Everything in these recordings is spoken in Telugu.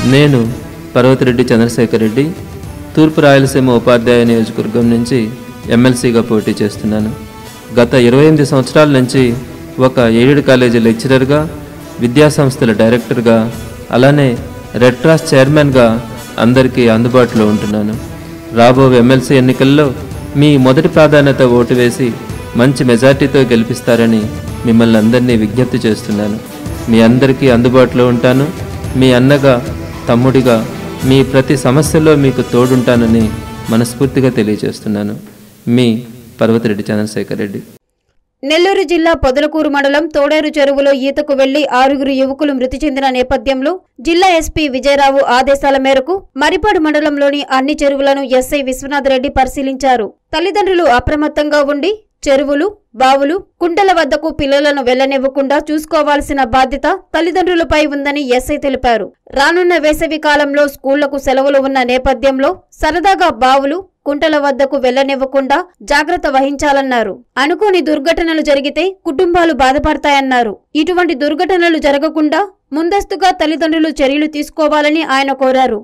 నేను పర్వతిరెడ్డి చంద్రశేఖర్ రెడ్డి తూర్పు రాయలసీమ ఉపాధ్యాయ నియోజకవర్గం నుంచి ఎమ్మెల్సీగా పోటీ చేస్తున్నాను గత ఇరవై ఎనిమిది సంవత్సరాల నుంచి ఒక ఎయిడెడ్ కాలేజీ లెక్చరర్గా విద్యాసంస్థల డైరెక్టర్గా అలానే రెడ్ క్రాస్ చైర్మన్గా అందరికీ అందుబాటులో ఉంటున్నాను రాబో ఎమ్మెల్సీ ఎన్నికల్లో మీ మొదటి ప్రాధాన్యత ఓటు వేసి మంచి మెజార్టీతో గెలిపిస్తారని మిమ్మల్ని అందరినీ విజ్ఞప్తి చేస్తున్నాను మీ అందరికీ అందుబాటులో ఉంటాను మీ అన్నగా తమ్ముడిగా మీ ప్రతి సమస్యలో మీకు తోడుంటానని మనస్ఫూర్తిగా తెలియజేస్తున్నాను మీ పర్వతిరెడ్డి చంద్రశేఖర్ రెడ్డి నెల్లూరు జిల్లా పొదలకూరు మండలం తోడేరు చెరువులో ఈతకు వెళ్లి ఆరుగురు యువకులు మృతి చెందిన నేపథ్యంలో జిల్లా ఎస్పీ విజయరావు ఆదేశాల మేరకు మరిపాడు మండలంలోని అన్ని చెరువులను ఎస్ఐ విశ్వనాథ్ రెడ్డి పరిశీలించారు తల్లిదండ్రులు అప్రమత్తంగా ఉండి చెరువులు బావులు కుంటల వద్దకు పిల్లలను వెళ్లనివ్వకుండా చూసుకోవాల్సిన బాధ్యత తల్లిదండ్రులపై ఉందని ఎస్ఐ తెలిపారు రానున్న వేసవి కాలంలో స్కూళ్లకు సెలవులు ఉన్న నేపథ్యంలో సరదాగా బావులు కుంటల వద్దకు వెళ్లనివ్వకుండా జాగ్రత్త వహించాలన్నారు అనుకోని దుర్ఘటనలు జరిగితే కుటుంబాలు బాధపడతాయన్నారు ఇటువంటి దుర్ఘటనలు జరగకుండా ముందస్తుగా తల్లిదండ్రులు చర్యలు తీసుకోవాలని ఆయన కోరారు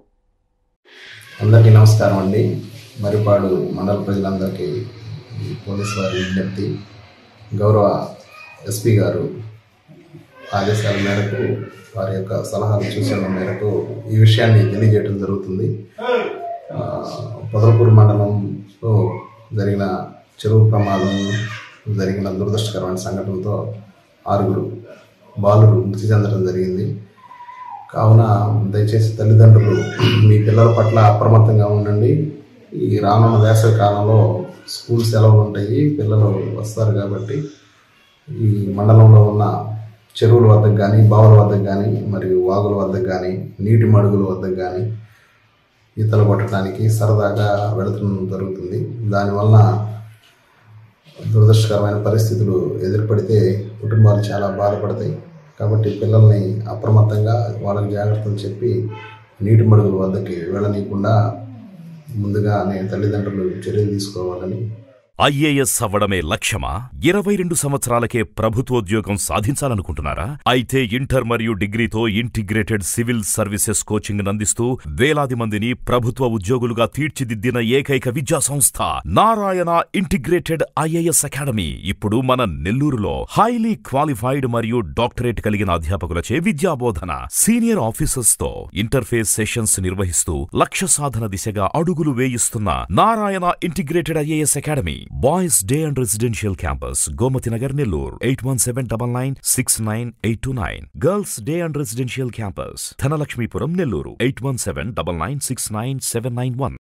అందరికీ నమస్కారం అండి మరిపాడు మండల ప్రజలందరికీ ఈ పోలీసు వారి విజ్ఞప్తి గౌరవ ఎస్పీ గారు ఆదేశాల మేరకు వారి యొక్క సలహాలు సూచనల మేరకు ఈ విషయాన్ని తెలియజేయడం జరుగుతుంది ఆ, పొదలకూరు మండలంలో జరిగిన చెరువు ప్రమాదం జరిగిన దురదృష్టకరమైన సంఘటనతో ఆరుగురు బాలురు మృతి చెందడం జరిగింది కావున దయచేసి తల్లిదండ్రులు మీ పిల్లల పట్ల అప్రమత్తంగా ఉండండి ఈ రానున్న వేసవి కాలంలో స్కూల్ సెలవులు ఉంటాయి పిల్లలు వస్తారు కాబట్టి ఈ మండలంలో ఉన్న చెరువుల వద్దకు కానీ బావుల వద్దకు కానీ మరియు వాగుల వద్దకు కానీ నీటి మడుగుల వద్దకు కానీ ఈతలు కొట్టడానికి సరదాగా వెళుతడం జరుగుతుంది దానివల్ల దురదృష్టకరమైన పరిస్థితులు ఎదురుపడితే కుటుంబాలు చాలా బాధపడతాయి కాబట్టి పిల్లల్ని అప్రమత్తంగా వాళ్ళకి జాగ్రత్తలు చెప్పి నీటి మడుగుల వద్దకి వెళ్ళనీయకుండా ముందుగా నేను తల్లిదండ్రులు చర్యలు తీసుకోవాలని ఐఏఎస్ అవ్వడమే లక్ష్యమా ఇరవై రెండు సంవత్సరాలకే ప్రభుత్వోద్యోగం సాధించాలనుకుంటున్నారా అయితే ఇంటర్ మరియు డిగ్రీతో ఇంటిగ్రేటెడ్ సివిల్ సర్వీసెస్ కోచింగ్ అందిస్తూ వేలాది మందిని ప్రభుత్వ ఉద్యోగులుగా తీర్చిదిద్దిన ఏకైక విద్యా సంస్థ నారాయణ ఇంటిగ్రేటెడ్ ఐఏఎస్ అకాడమీ ఇప్పుడు మన నెల్లూరులో హైలీ క్వాలిఫైడ్ మరియు డాక్టరేట్ కలిగిన అధ్యాపకులచే విద్యాబోధన సీనియర్ ఆఫీసర్స్ తో ఇంటర్ఫేస్ సెషన్స్ నిర్వహిస్తూ లక్ష్య సాధన దిశగా అడుగులు వేయిస్తున్న Narayana integrated IAS academy boys day and residential campus Gomathi Nagar Nellore eight one seven double nine six nine eight two nine girls day and residential campus Dhanalakshmipuram Nellore eight one seven double nine six nine seven nine one